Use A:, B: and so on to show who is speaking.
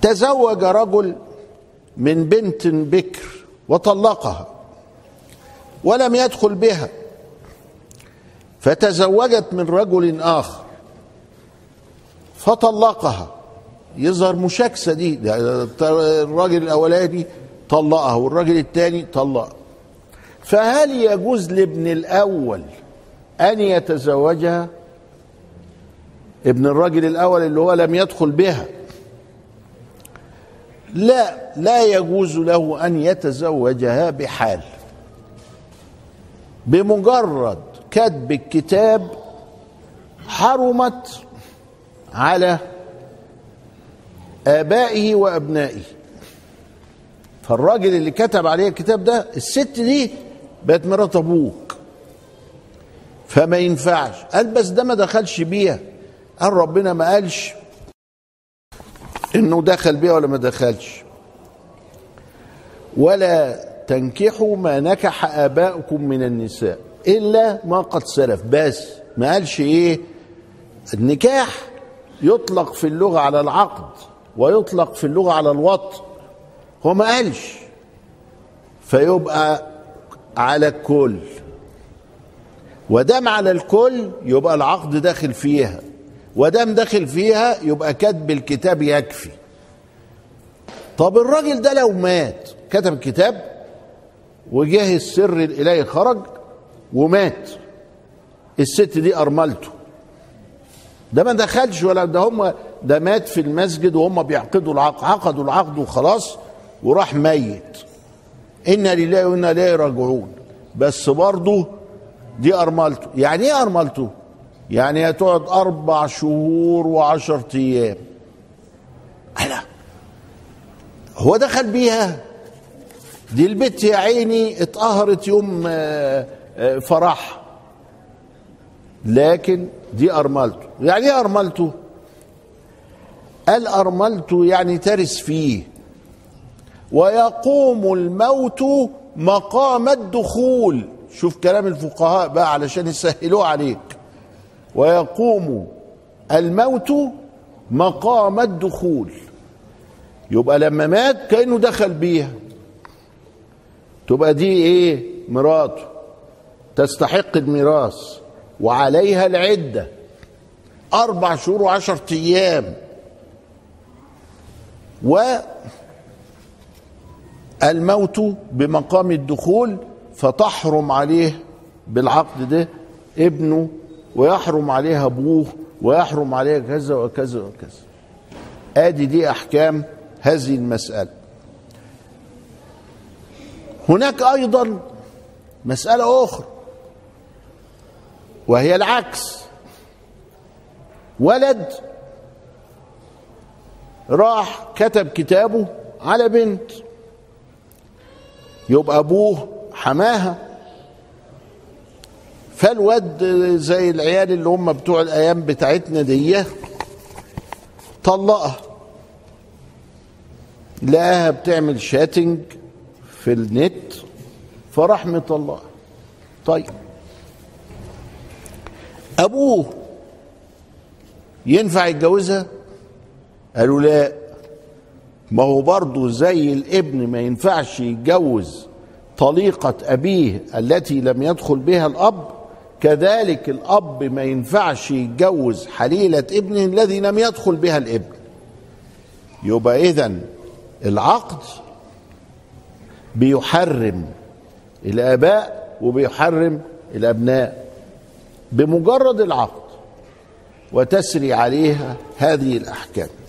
A: تزوج رجل من بنت بكر وطلقها ولم يدخل بها فتزوجت من رجل اخر فطلقها يظهر مشاكسه دي الراجل الاولاني طلقها والراجل الثاني طلقها فهل يجوز لابن الاول ان يتزوجها ابن الراجل الاول اللي هو لم يدخل بها لا لا يجوز له ان يتزوجها بحال بمجرد كتب الكتاب حرمت على ابائه وابنائه فالراجل اللي كتب عليه الكتاب ده الست دي بقت مرات ابوك فما ينفعش قال بس ده ما دخلش بيها قال ربنا ما قالش انه دخل بيها ولا ما دخلش ولا تنكحوا ما نكح اباؤكم من النساء الا ما قد سلف بس ما قالش ايه النكاح يطلق في اللغه على العقد ويطلق في اللغه على الوطء هو ما قالش فيبقى على الكل ودام على الكل يبقى العقد داخل فيها ودام داخل فيها يبقى كتب الكتاب يكفي طب الراجل ده لو مات كتب الكتاب وجه السر الالهي خرج ومات الست دي ارملته ده ما دخلش ولا ده هم ده مات في المسجد وهم بيعقدوا العقد عقدوا العقد وخلاص وراح ميت انا لله وانا اليه راجعون بس برضه دي ارملته يعني ايه ارملته يعني هتقعد اربع شهور وعشر ايام لا هو دخل بيها دي البت يا عيني اتقهرت يوم فرح لكن دي ارملته يعني ايه ارملته قال ارملته يعني ترس فيه ويقوم الموت مقام الدخول شوف كلام الفقهاء بقى علشان يسهلوه عليك ويقوم الموت مقام الدخول يبقى لما مات كانه دخل بيها تبقى دي ايه مراته تستحق الميراث وعليها العده اربع شهور وعشرة ايام والموت بمقام الدخول فتحرم عليه بالعقد ده ابنه ويحرم عليها ابوه ويحرم عليها كذا وكذا وكذا ادي دي احكام هذه المساله هناك ايضا مساله اخرى وهي العكس ولد راح كتب كتابه على بنت يبقى ابوه حماها فالواد زي العيال اللي هم بتوع الايام بتاعتنا دي طلقها لقاها بتعمل شاتنج في النت فراح مطلقها طيب ابوه ينفع يتجوزها قالوا لا ما هو برضه زي الابن ما ينفعش يتجوز طليقة أبيه التي لم يدخل بها الأب كذلك الأب ما ينفعش يتجوز حليلة ابنه الذي لم يدخل بها الابن يبقى إذن العقد بيحرم الآباء وبيحرم الأبناء بمجرد العقد وتسري عليها هذه الأحكام